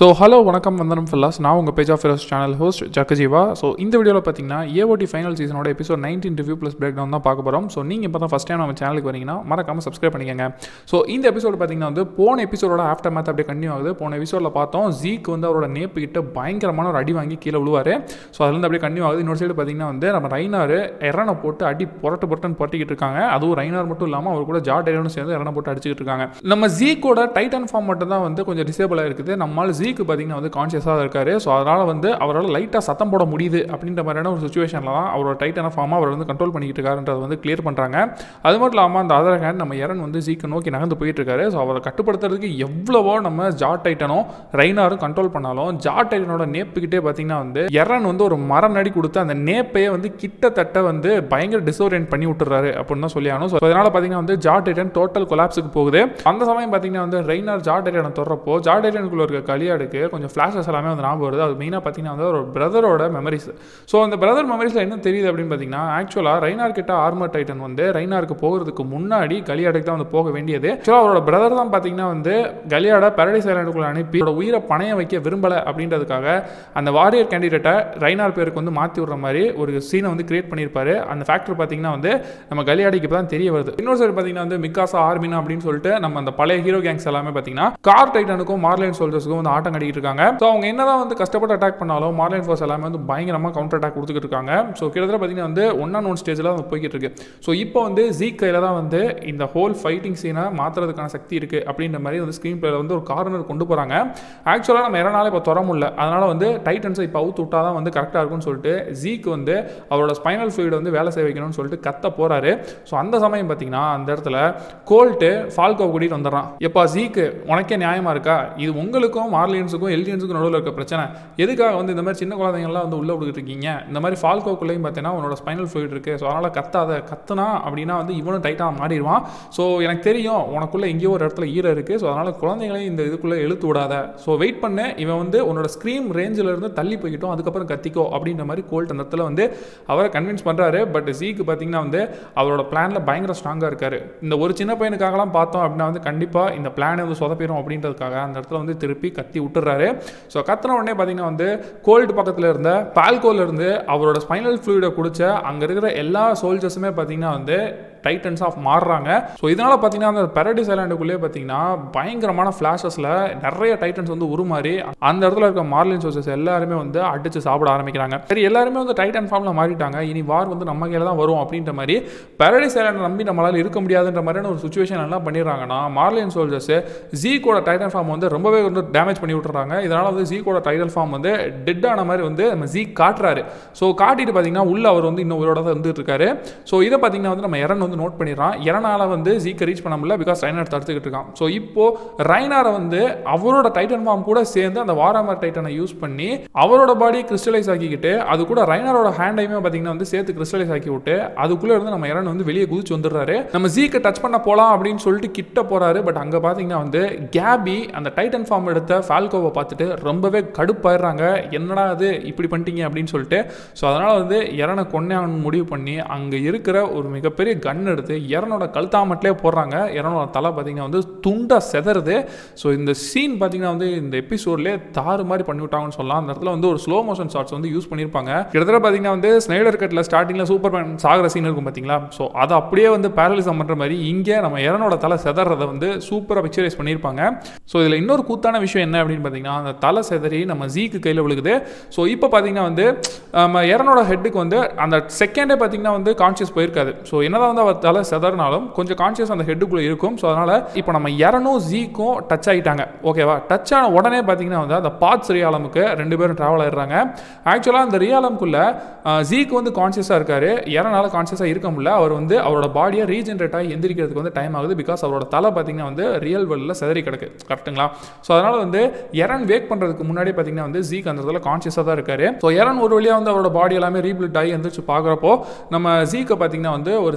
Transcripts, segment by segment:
so hello வணக்கம் வந்தனம் fellas நான் உங்கள் page of Feroz channel host Jagajeeva so இந்த வீடியோவில் பார்த்தீங்கன்னா ஏஓடி ஃபைனல் சீசனோட episode nineteen review plus break down தான் பார்க்க போகிறோம் ஸோ நீங்கள் இப்போ தான் ஃபஸ்ட் டைம் நம்ம சேனலுக்கு வரீங்கன்னா மறக்காமல் சப்ஸ்கிரைப் பண்ணிக்கங்க ஸோ இந்த எபிசோடு பார்த்தீங்கன்னா வந்து போன எபிசோட ஆஃப்டர் மேத் அப்படியே கண்டினியூ ஆகுது போன எபிசோடில் பார்த்தோம் ஜீக் வந்து அவரோட நேப்பு கிட்ட பயங்கரமான ஒரு அடி வாங்கி கீழே விழுவார் ஸோ அதுலேருந்து அப்படியே கண்டினியூ ஆகுது இன்னொரு சைடு பார்த்தீங்கன்னா வந்து நம்ம ரைனார் எரனை போட்டு அடி புரட்டு புரட்டுன்னு புரட்டிக்கிட்டு இருக்காங்க அதுவும் ரைனார் மட்டும் இல்லாமல் அவர் கூட ஜா டேரனும் சேர்ந்து எரனை போட்டு அடிச்சுக்கிட்டு இருக்காங்க நம்ம ஜீக்கோட டைட்டன் ஃபார்ம் மட்டும் தான் வந்து கொஞ்சம் டிசேபிளாக இருக்குது நம்மளால் ஜீக்கு பார்த்தீங்கன்னா வந்து கான்ஷியஸாக இருக்காரு ஸோ அதனால் வந்து அவரால் லைட்டாக சத்தம் போட முடியுது அப்படின்ற மாதிரியான ஒரு சுச்சுவேஷனில் தான் அவரோட டைட்டான ஃபார்மாக அவர் வந்து கண்ட்ரோல் பண்ணிக்கிட்டு இருக்காருன்றதை வந்து கிளியர் பண்ணுறாங்க அது மட்டும் இல்லாமல் அந்த அதர் ஹேண்ட் நம்ம எரன் வந்து ஜீக்கை நோக்கி நகர்ந்து போயிட்டு இருக்காரு ஸோ அவரை கட்டுப்படுத்துறதுக்கு எவ்வளவோ நம்ம ஜா டைட்டனும் ரைனாரும் கண்ட்ரோல் பண்ணாலும் ஜா டைட்டனோட நேப்புக்கிட்டே பார்த்தீங்கன்னா வந்து எரன் வந்து ஒரு மரம் நடி கொடுத்து அந்த நேப்பையே வந்து கிட்டத்தட்ட வந்து பயங்கர டிசோரியன்ட் பண்ணி விட்டுறாரு அப்படின்னு தான் சொல்லி ஆகணும் ஸோ அதனால் பார்த்தீங்கன்னா வந்து ஜா டைட்டன் டோட்டல் கொலாப்ஸுக்கு போகுது அந்த சமயம் பார்த்தீங்கன்னா வந்து ரெய்னார் ஜா டைட்டனை தொடரப்போ ஜா டைட்டனுக்குள்ள இருக்க களியாடுக்கு கொஞ்சம் ஃப்ளாஷஸ் எல்லாமே வந்து ஞாபகம் வருது அது மெயினாக பார்த்தீங்கன்னா வந்து ஒரு பிரதரோட மெமரிஸ் ஸோ அந்த பிரதர் மெமரிஸில் என்ன தெரியுது அப்படின்னு பார்த்தீங்கன்னா ஆக்சுவலாக ரைனார் கிட்ட ஆர்மர் டைட்டன் வந்து ரைனாருக்கு போகிறதுக்கு முன்னாடி கலியாடுக்கு தான் வந்து போக வேண்டியது ஆக்சுவலாக அவரோட பிரதர் தான் பார்த்தீங்கன்னா வந்து கலியாட பேரடைஸ் ஐலாண்டுக்குள்ள அனுப்பி அவரோட உயிரை பணைய வைக்க விரும்பலை அப்படின்றதுக்காக அந்த வாரியர் கேண்டிடேட்டை ரைனார் பேருக்கு வந்து மாற்றி விடுற மாதிரி ஒரு சீனை வந்து கிரியேட் பண்ணியிருப்பாரு அந்த ஃபேக்டர் பார்த்தீங்கன்னா வந்து நம்ம கலியாடிக்கு இப்போ தான் தெரிய வருது இன்னொரு சைடு பார்த்தீங்கன்னா வந்து மிக்காசா ஆர்மினா அப்படின்னு சொல்லிட்டு நம்ம அந்த பழைய ஹீரோ கேங்ஸ் எல்லாமே பார்த்தீங்கன்னா கார் டைட்டனுக்கும் மார்லைன் சோல்ஜர்ஸுக்கும் வந்து ஆட்டம் கட்டிக்கிட்டு இருக்காங்க ஸோ அவங்க என்னதான் வந்து கஷ்டப்பட்டு அட்டாக் பண்ணாலும் மார்லைன் ஃபோர்ஸ் எல்லாமே வந்து பயங்கரமாக கவுண்டர் அட்டாக் கொடுத்துக்கிட்டு இருக்காங்க ஸோ கிட்டத்தட்ட பார்த்தீங்கன்னா வந்து ஒன் ஆன் ஒன் ஸ்டேஜில் வந்து போய்கிட்டு இருக்கு ஸோ இப்போ வந்து ஜீக் கையில் தான் வந்து இந்த ஹோல் ஃபைட்டிங் சீனை மாற்றுறதுக்கான சக்தி இருக்குது அப்படின்ற மாதிரி வந்து ஸ்க்ரீன் பிளேல வந்து ஒரு கார்னர் கொண்டு போகிறாங்க ஆக்சுவலாக நம்ம இரநாள் இப்போ தொட முடியல அதனால் வந்து டைட்டன்ஸை இப்போ அவுத்து விட்டா தான் வந்து கரெக்டாக இருக்கும்னு சொல்லிட்டு ஜீக் வந்து அவரோட ஸ்பைனல் ஃப்ளூயிட் வந்து வேலை செய்ய வைக்கணும்னு சொல்லிட்டு கத்த போகிறாரு ஸோ அந்த சமயம் பார்த்தீங்கன்னா அந்த இடத்துல கோல்ட்டு ஃபால்கோ கூட்டிகிட்டு வந்துடுறான் எப்பா ஜீக்கு உனக்கே நியாயமாக இருக்கா இது உங்களுக்கும் மார்லியன்ஸுக்கும் எல்ஜியன்ஸுக்கும் நடுவில் இருக்க பிரச்சனை எதுக்காக வந்து இந்த மாதிரி சின்ன குழந்தைங்கள்லாம் வந்து உள்ளே விட்டுக்கிட்டு இருக்கீங்க இந்த மாதிரி ஃபால்கோக்குள்ளேயும் பார்த்தீங்கன்னா உன்னோட ஸ்பைனல் ஃப்ளூயிட் இருக்குது ஸோ அதனால் கத்தாத கத்துனா அப்படின்னா வந்து இவனும் டைட்டாக மாறிடுவான் ஸோ எனக்கு தெரியும் உனக்குள்ளே எங்கேயோ ஒரு இடத்துல ஈரம் இருக்குது ஸோ அதனால் குழந்தைங்களையும் இந்த இதுக்குள்ளே இழுத்து விடாத ஸோ வெயிட் பண்ணு இவன் வந்து உன்னோட ஸ்க்ரீம் ரேஞ்சில் இருந்து தள்ளி போய்கிட்டோம் அதுக்கப்புறம் கத்திக்கோ அப்படின்ற மாதிரி கோல்ட் அந்த இடத்துல வந்து அவரை கன்வின்ஸ் பண்ணுறாரு பட் ஜீக்கு பார்த்தீங்கன்னா வந்து அவரோட பிளானில் பயங்கர ஸ்ட்ராங்காக இருக்காரு இந்த ஒரு சின்ன பையனுக்காகலாம் பார்த்தோம் அப்படின்னா வந்து கண்டிப்பாக இந்த பிளானை வந்து சொதப்பிடும் அப்படின்றதுக்காக அந்த இடத்துல வந்து திருப்பி கத்தி விட்டுறாரு ஸோ கத்தின உடனே பார்த்தீங்கன்னா வந்து கோல்டு பக்கத்தில் இருந்த பால்கோல இருந்து அவரோட ஸ்பைனல் ஃப்ளூயிடை குடிச்ச அங்கே இருக்கிற எல்லா சோல்ஜர்ஸுமே பார்த்தீங்கன்னா வந்து டைட்டன்ஸ் ஆஃப் மாறுறாங்க ஸோ இதனால் பார்த்தீங்கன்னா அந்த பெரடிஸ் ஐலாண்டுக்குள்ளேயே பார்த்தீங்கன்னா பயங்கரமான ஃப்ளாஷஸில் நிறைய டைட்டன்ஸ் வந்து உருமாறி அந்த இடத்துல இருக்க மார்லின் சோர்சஸ் எல்லாருமே வந்து அடித்து சாப்பிட ஆரம்பிக்கிறாங்க சரி எல்லாருமே வந்து டைட்டன் ஃபார்மில் மாறிட்டாங்க இனி வார் வந்து நம்ம கையில் தான் வரும் அப்படின்ற மாதிரி பெரடிஸ் ஐலாண்டை நம்பி நம்மளால் இருக்க முடியாதுன்ற மாதிரியான ஒரு சுச்சுவேஷன் எல்லாம் பண்ணிடுறாங்கன்னா மார்லின் சோல்ஜர்ஸ் ஜீக்கோட டைட்டன் ஃபார்ம் வந்து ரொம்பவே வந்து டேமேஜ் பண்ணி விட்டுறாங்க இதனால் வந்து ஜீக்கோட டைட்டன் ஃபார்ம் வந்து டெட்டான மாதிரி வந்து நம்ம ஜீக் காட்டுறாரு ஸோ காட்டிட்டு பார்த்தீங்கன்னா உள்ள அவர் வந்து இன்னும் உயிரோட தான் இருந்துட்டு இருக்காரு ஸோ இதை பார்த்தீங்கன்னா வந்து நம்ம இறன் வந்து நோட் பண்ணிடுறான் இறனால வந்து ஜீக்கை ரீச் பண்ண முடியல பிகாஸ் ரைனார் தடுத்துக்கிட்டு இருக்கான் ஸோ இப்போ ரைனாரை வந்து அவரோட டைட்டன் ஃபார்ம் கூட சேர்ந்து அந்த வாராமர் டைட்டனை யூஸ் பண்ணி அவரோட பாடியை கிறிஸ்டலைஸ் ஆக்கிக்கிட்டு அது கூட ரைனாரோட ஹேண்டையுமே பார்த்தீங்கன்னா வந்து சேர்த்து கிறிஸ்டலைஸ் ஆக்கி விட்டு அதுக்குள்ளே இருந்து நம்ம இறன் வந்து வெளியே குதிச்சு வந்துடுறாரு நம்ம ஜீக்கை டச் பண்ண போகலாம் அப்படின்னு சொல்லிட்டு கிட்ட போறாரு பட் அங்கே பார்த்தீங்கன்னா வந்து கேபி அந்த டைட்டன் ஃபார்ம் எடுத்த ஃபால்கோவை பார்த்துட்டு ரொம்பவே கடுப்பாயிடுறாங்க என்னடா அது இப்படி பண்ணிட்டீங்க அப்படின்னு சொல்லிட்டு ஸோ அதனால் வந்து இறனை கொன்னே முடிவு பண்ணி அங்கே இருக்கிற ஒரு மிகப்பெரிய கன் எடுத்து இறனோட கழுத்தாமட்டிலே போடுறாங்க இறனோட தலை பார்த்தீங்கன்னா வந்து துண்டாக செதறுது ஸோ இந்த சீன் பார்த்தீங்கன்னா வந்து இந்த எபிசோட்லேயே தாறு மாதிரி பண்ணி விட்டாங்கன்னு சொல்லலாம் அந்த இடத்துல வந்து ஒரு ஸ்லோ மோஷன் ஷாட்ஸ் வந்து யூஸ் பண்ணியிருப்பாங்க கிட்டத்தட்ட பார்த்தீங்கன்னா வந்து ஸ்னைடர் கட்டில் ஸ்டார்டிங்கில் சூப்பர் மேன் சாகிற சீன் இருக்கும் பார்த்தீங்களா ஸோ அதை அப்படியே வந்து பேரலிசம் பண்ணுற மாதிரி இங்கே நம்ம இறனோட தலை செதறதை வந்து சூப்பராக பிக்சரைஸ் பண்ணியிருப்பாங்க ஸோ இதில் இன்னொரு கூத்தான விஷயம் என்ன அப்படின்னு பார்த்தீங்கன்னா அந்த தலை செதறி நம்ம ஜீக்கு கையில் விழுகுது ஸோ இப்போ பார்த்தீங்கன்னா வந்து நம்ம இறனோட ஹெட்டுக்கு வந்து அந்த செகண்டே பார்த்தீங்கன்னா வந்து கான்ஷியஸ் போயிருக்காது ஸோ என்னதான் வந்து அவர் தலை செதறினாலும் கொஞ்சம் கான்ஷியஸ் அந்த ஹெட்டுக்குள்ளே இருக்கும் ஸோ அதனால் இப்போ நம்ம இறனும் ஜீக்கும் டச் ஆகிட்டாங்க ஓகேவா டச் ஆன உடனே பார்த்தீங்கன்னா வந்து அந்த பாத்ஸ் ரியாலமுக்கு ரெண்டு பேரும் ட்ராவல் ஆயிடுறாங்க ஆக்சுவலாக அந்த ரியாலமுக்குள்ளே ஜீக்கு வந்து கான்ஷியஸாக இருக்காரு இறனால கான்ஷியஸாக இருக்க முடியல அவர் வந்து அவரோட பாடியை ரீஜென்ரேட் ஆகி எந்திரிக்கிறதுக்கு வந்து டைம் ஆகுது பிகாஸ் அவரோட தலை பார்த்தீங்கன்னா வந்து ரியல் வேர்ல்டில் செதறி கிடக்கு கரெக்ட்டுங்களா ஸோ அதனால் வந்து எரன் வேக் பண்ணுறதுக்கு முன்னாடி பார்த்தீங்கன்னா வந்து ஜீக் அந்த இடத்துல கான்ஷியஸாக தான் இருக்காரு ஸோ எரன் ஒரு வழியாக வந்து அவரோட பாடி எல்லாமே ரீபில்ட் ஆகி எந்திரிச்சு பார்க்குறப்போ நம்ம ஜீக்கை பார்த்தீங்கன்னா வந்து ஒரு சங்கிலியில்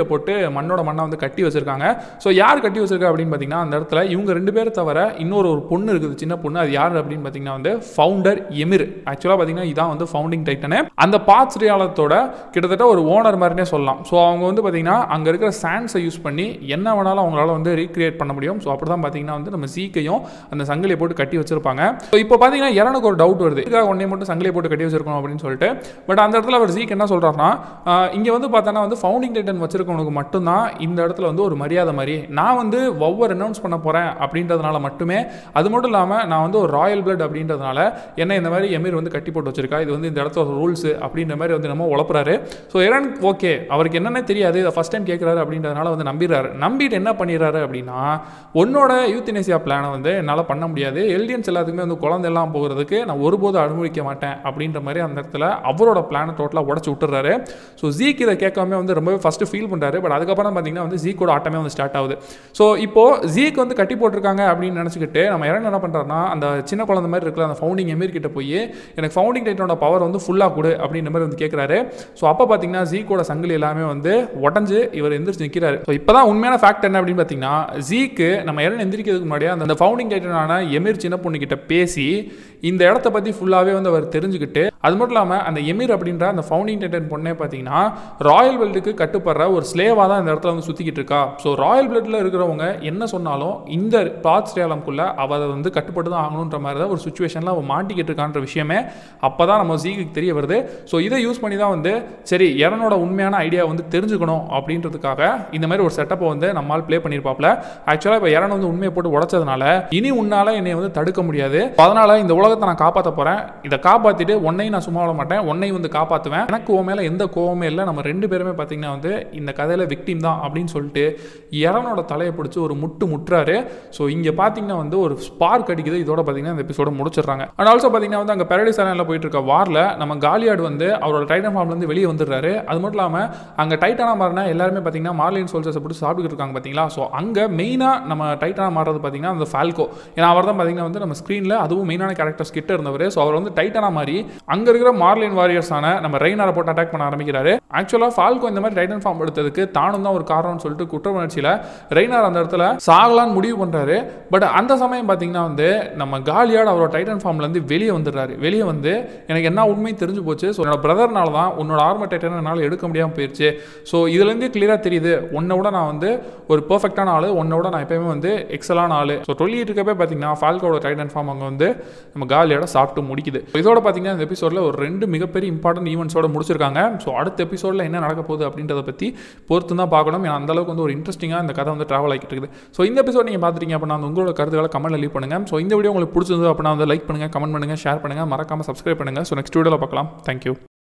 போட்டு மண்ணோட மண்ணை வந்து கட்டி வச்சிருக்காங்க ஸோ யார் கட்டி வச்சிருக்கா அப்படின்னு பார்த்தீங்கன்னா அந்த இடத்துல இவங்க ரெண்டு பேரை தவிர இன்னொரு ஒரு பொண்ணு இருக்குது சின்ன பொண்ணு அது யார் அப்படின்னு பார்த்தீங்கன்னா வந்து ஃபவுண்டர் எமிர் ஆக்சுவலாக பார்த்தீங்கன்னா இதான் வந்து ஃபவுண்டிங் டைட்டனு அந்த பாத்ஸ் ரியாலத்தோட கிட்டத்தட்ட ஒரு ஓனர் மாதிரினே சொல்லலாம் ஸோ அவங்க வந்து பார்த்தீங்கன்னா அங்கே இருக்கிற சாண்ட்ஸை யூஸ் பண்ணி என்ன வேணாலும் அவங்களால வந்து ரீக்ரியேட் பண்ண முடியும் ஸோ அப்படி தான் பார்த்தீங்கன்னா வந்து நம்ம சீக்கையும் அந்த சங்கிலியை போட்டு கட்டி வச்சிருப்பாங்க ஸோ இப்போ பார்த்தீங்கன்னா எனக்கு ஒரு டவுட் வருது இதுக்காக உடனே மட்டும் சங்கிலியை போட்டு கட்டி வச்சிருக்கணும் அப்படின்னு சொல்லிட்டு பட் அந்த இடத்துல அவர் ஜீக் என்ன சொல்கிறாருன்னா இங்கே வந்து பார்த்தோன்னா வந்து ஃபவுண்டிங் டைட்டன் வச்சிருக்கவனுக்கு மட்டும்தான் இந்த இடத்துல வந்து ஒரு மரியாதை மாதிரி நான் வந்து ஒவ்வொரு அனௌன்ஸ் பண்ண போகிறேன் அப்படின்றதுனால மட்டுமே அது மட்டும் இல்லாமல் நான் வந்து ஒரு ராயல் பிளட் அப்படின்றதுனால என்ன இந்த மாதிரி எமீர் வந்து கட்டி போட்டு வச்சிருக்கா இது வந்து இந்த இடத்துல ரூல்ஸ் அப்படின்ற மாதிரி வந்து நம்ம உழப்புறாரு ஸோ எரன் ஓகே அவருக்கு என்னென்ன தெரியாது இதை ஃபஸ்ட் டைம் கேட்குறாரு அப்படின்றதுனால வந்து நம்பிடுறாரு நம்பிட்டு என்ன பண்ணிடுறாரு அப்படின்னா உன்னோட யூத்தினேசியா பிளானை வந்து என்னால் பண்ண முடியாது எல்டியன்ஸ் எல்லாத்துக்குமே வந்து குழந்தை எல்லாம் போகிறதுக்கு நான் ஒருபோதும் அனுமதிக்க மாட்டேன் அப்படின்ற மாதிரி அந்த இடத்துல அவரோட பிளானை டோட்டலாக உடச்சி விட்டுறாரு ஸோ ஜீக் இதை கேட்காம வந்து ரொம்பவே ஃபஸ்ட்டு ஃபீல் பண்ணுறாரு பட் அதுக்கப்புறம் பார்த்தீங்கன்னா வந்து ஜீக்கோட ஆட்டமே வந்து ஸ்டார்ட் ஆகுது ஸோ இப்போது ஜீக் வந்து கட்டி போட்டிருக்காங்க அப்படின்னு நினச்சிக்கிட்டு நம்ம இறங்க என்ன பண்ணுறாருன்னா அந்த சின்ன குழந்தை மாதிரி இருக்கிற அந்த ஃபவுண்டிங் எமீர் கிட்ட போய் எனக்கு ஃபவுண்டிங் டைட்டனோட பவர் வந்து ஃபுல்லாக கொடு அப்படின்ற மாதிரி வந்து கேட்குறாரு ஸோ அப்போ பார்த்தீங்கன்னா ஜீக்கோட சங்கிலி எல்லாமே வந்து உடஞ்சு இவர் எந்திரிச்சு நிற்கிறாரு ஸோ இப்போ தான் உண்மையான ஃபேக்ட் என்ன அப்படின்னு பார்த்தீங்கன்னா ஜீக்கு நம்ம இடம் எந்திரிக்கிறதுக்கு முன்னாடியே அந்த ஃபவுண்டிங் டைட்டனான எமீர் சின்ன பொண்ணு கிட்ட பேசி இந்த இடத்த பற்றி ஃபுல்லாகவே வந்து அவர் தெரிஞ்சுக்கிட்டு அது மட்டும் இல்லாமல் அந்த எமீர் அப்படின்ற அந்த ஃபவுண்டிங் டைட்டன் பொண்ணே பார்த்தீங்கன்னா ராயல் பிளட்டுக்கு கட்டுப்படுற ஒரு ஸ்லேவாக தான் இந்த இடத்துல வந்து சுற்றிக்கிட்டு இருக்கா ஸோ ராயல் பிளட்டில் இருக்கிறவங்க என்ன சொன்னாலும் இந்த பாத் ஸ்டேலம்குள்ளே அவள் வந்து கட்டுப்பட்டு தான் ஆகணுன்ற மாதிரி தான் ஒரு சுச்சுவேஷனில் அவள் மாட்டிக்கிட்டு இருக்கான்ற விஷயமே அப்போ தான் நம்ம ஜீக்கு தெரிய வருது ஸோ இதை யூஸ் பண்ணி தான் வந்து சரி எரனோட உண்மையான ஐடியா வந்து தெரிஞ்சுக்கணும் அப்படின்றதுக்காக இந்த மாதிரி ஒரு செட்டப்பை வந்து நம்மால் ப்ளே பண்ணியிருப்பாப்ல ஆக்சுவலாக இப்போ எரன் வந்து உண்மையை போட்டு உடச்சதுனால இனி உன்னால் என்னை வந்து தடுக்க முடியாது அதனால் இந்த உலகத்தை நான் காப்பாற்ற போகிறேன் இதை காப்பாற்றிட்டு உன்னையும் நான் சும்மா விட மாட்டேன் உன்னையும் வந்து காப்பாற்றுவேன் எனக்கு உன் மேலே எந்த கோவமே இல்லை நம்ம ரெண்டு பேருமே பார்த்தீங்கன்னா வந்து இந்த கதையில் விக்டிம் தான் அப்படின்னு சொல்லிட்டு எரனோட தலையை பிடிச்சி ஒரு முட்டு முட்டுறாரு ஸோ இங்கே பார்த்தீங்கன்னா வந்து ஒரு ஸ்பார்க் அடிக்குது இதோட பார்த்தீங்கன்னா இந்த எபிசோட முடிச்சிடுறாங்க அண்ட் ஆல்சோ பார்த்தீங்கன்னா வந்து அங்கே பேரடைஸ் ஐலாண்டில் போயிட்டு இருக்க வாரில் நம்ம காலியாடு வந்து அவரோட டைட்டன் ஃபார்ம்லேருந்து வெளியே வந்துடுறாரு அது மட்டும் இல்லாமல் அங்கே டைட்டானா மாறினா எல்லாருமே பார்த்தீங்கன்னா மார்லின் சோல்ஜர்ஸை போட்டு சாப்பிட்டுட்டு இருக்காங்க பார்த்தீங்களா ஸோ அங்கே மெயினாக நம்ம டைட்டானா மாறுறது பார்த்தீங்கன்னா அந்த ஃபால்கோ ஏன்னா அவர் தான் பார்த்தீங்கன்னா வந்து நம்ம ஸ்க்ரீனில் அதுவும் மெயினான கேரக்டர்ஸ் கிட்ட இருந்தவர் ஸோ அவர் வந்து டைட்டானா மாதிரி அங்கே இருக்கிற மார்லின் வாரியர்ஸான நம்ம ரெய்னாரை போட்டு அட்டாக் பண்ண ஆரம்பிக்கிறாரு ஆக்சுவலாக ஃபால்கோ இந்த மாதிரி டைட்டன் ஃபார்ம் எடுத்ததுக்கு தானும் தான் ஒரு காரணம்னு சொல்லிட்டு குற்ற உணர்ச்சியில் ரெய்னார் அந்த இடத்துல சாகலான்னு முடிவு பண்ணுறாரு பட் அந்த சமயம் பார்த்தீங்கன்னா வந்து நம்ம காலியாட் அவரோட டைட்டன் ஃபார்ம்லேருந்து வெளியே வந்துடுறாரு வெளியே வந்து எனக்கு என்ன உண்மை தெரிஞ்சு போச்சு ஸோ என்னோட பிரதர்னால தான் உன்னோட ஆர்மர் டைட்டன் என்னால் எடுக்க முடியாமல் போயிடுச்சு ஸோ இதுலேருந்து கிளியராக தெரியுது உன்னை விட நான் வந்து ஒரு பெர்ஃபெக்டான ஆள் உன்னை விட நான் எப்பயுமே வந்து எக்ஸலான ஆள் ஸோ சொல்லிட்டு இருக்கப்பே பார்த்தீங்கன்னா ஃபால்கோட டைட்டன் ஃபார்ம் அங்கே வந்து நம்ம காலியோட சாப்பிட்டு முடிக்குது இதோட பார்த்தீங்கன்னா இந்த எபிசோடில் ஒரு ரெண்டு மிகப்பெரிய இம்பார்ட்டன்ட் ஈவெண்ட்ஸோட முடிச்சிருக்காங்க ஸோ அடுத்த எபிசோடில் என்ன நடக்க போகுது அப்படின்றத பற்றி பொறுத்து தான் பார்க்கணும் ஏன்னா அந்த அளவுக்கு வந்து ஒரு இன்ட்ரெஸ்டிங்காக இந்த கதை வந்து ட்ராவல் ஆகிட்டு இருக்குது ஸோ இந்த எபிசோட் நீங்கள் பார்த்துருக்கீங்க அப்படின்னா வந்து உங்களோட கருத்துக்களை கமெண்ட்ல லீவ் பண்ணுங்கள் ஸோ இந்த வீடியோ உங்களுக்கு பிடிச்சிருந்தது அப்படின்னா வந்து லைக் பண்ணுங்கள் கமெண்ட் பண்ணுங்கள் ஷேர் பண்ணுங்கள் மறக்காமல் சப்ஸ்கிரைப் பண்ணுங்கள் ஸோ நெக்ஸ்ட் வீடியோவில் பார்க்கலாம் தேங்க்யூ